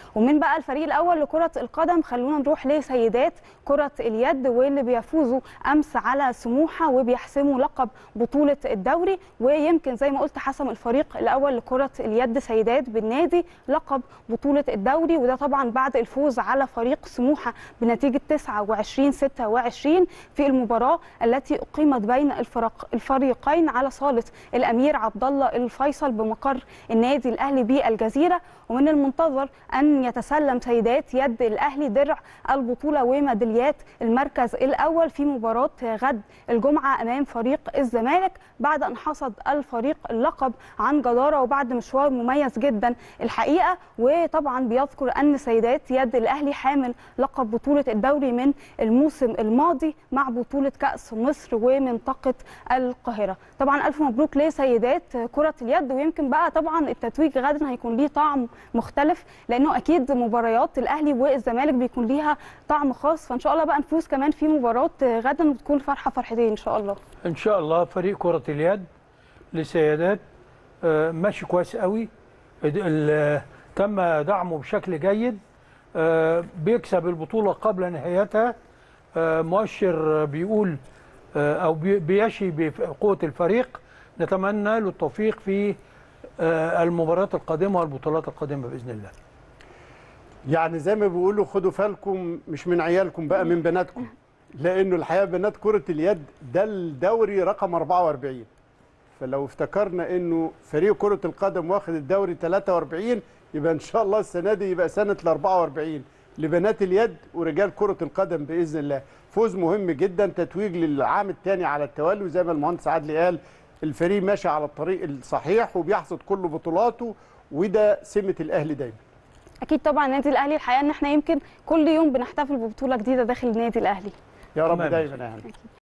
ومن بقى الفريق الاول لكره القدم خلونا نروح لسيدات كره اليد واللي بيفوزوا امس على سموحه وبيحسموا لقب بطوله الدوري ويمكن زي ما قلت حسم الفريق الاول لكره اليد سيدات بالنادي لقب بطوله الدوري وده طبعا بعد الفوز على فريق سموحه بنتيجه 29 26 في المباراه التي اقيمت بين الفرق الفريقين على صاله الامير عبد الله الفيصل بمقر النادي الاهلي بالجزيره ومن المنتظر ان يتسلم سيدات يد الاهلي درع البطوله وميداليات المركز الاول في مباراه غد الجمعه امام فريق الزمالك بعد ان حصد الفريق اللقب عن جداره وبعد مشوار مميز جدا الحقيقه وطبعا بيذكر ان سيدات يد الاهلي حامل لقب بطوله الدوري من الموسم الماضي مع بطوله كاس مصر ومنطقه القاهره طبعا الف مبروك لسيدات كره اليد ويمكن بقى طبعا التتويج غدا هيكون ليه طعم مختلف لانه اكيد مباريات الاهلي والزمالك بيكون ليها طعم خاص فان شاء الله بقى نفوز كمان في مباراه غدا وتكون فرحه فرحتين ان شاء الله ان شاء الله فريق كره اليد للسيدات آه، ماشي كويس قوي ال- ال- تم دعمه بشكل جيد آه، بيكسب البطوله قبل نهايتها آه، مؤشر بيقول آه، او بي- بيشي بقوه الفريق نتمنى له التوفيق في آه، المباريات القادمه والبطولات القادمه باذن الله يعني زي ما بيقولوا خدوا بالكم مش من عيالكم بقى من بناتكم لانه الحقيقه بنات كره اليد ده الدوري رقم 44 فلو افتكرنا انه فريق كره القدم واخد الدوري 43 يبقى ان شاء الله السنه دي يبقى سنه ال 44 لبنات اليد ورجال كره القدم باذن الله فوز مهم جدا تتويج للعام الثاني على التوالي وزي ما المهندس عادل قال الفريق ماشي على الطريق الصحيح وبيحصد كل بطولاته وده سمه الاهلي دايما اكيد طبعا النادي الاهلي الحقيقه ان احنا يمكن كل يوم بنحتفل ببطوله جديده داخل النادي الاهلي يا رب تمام. دايما يعني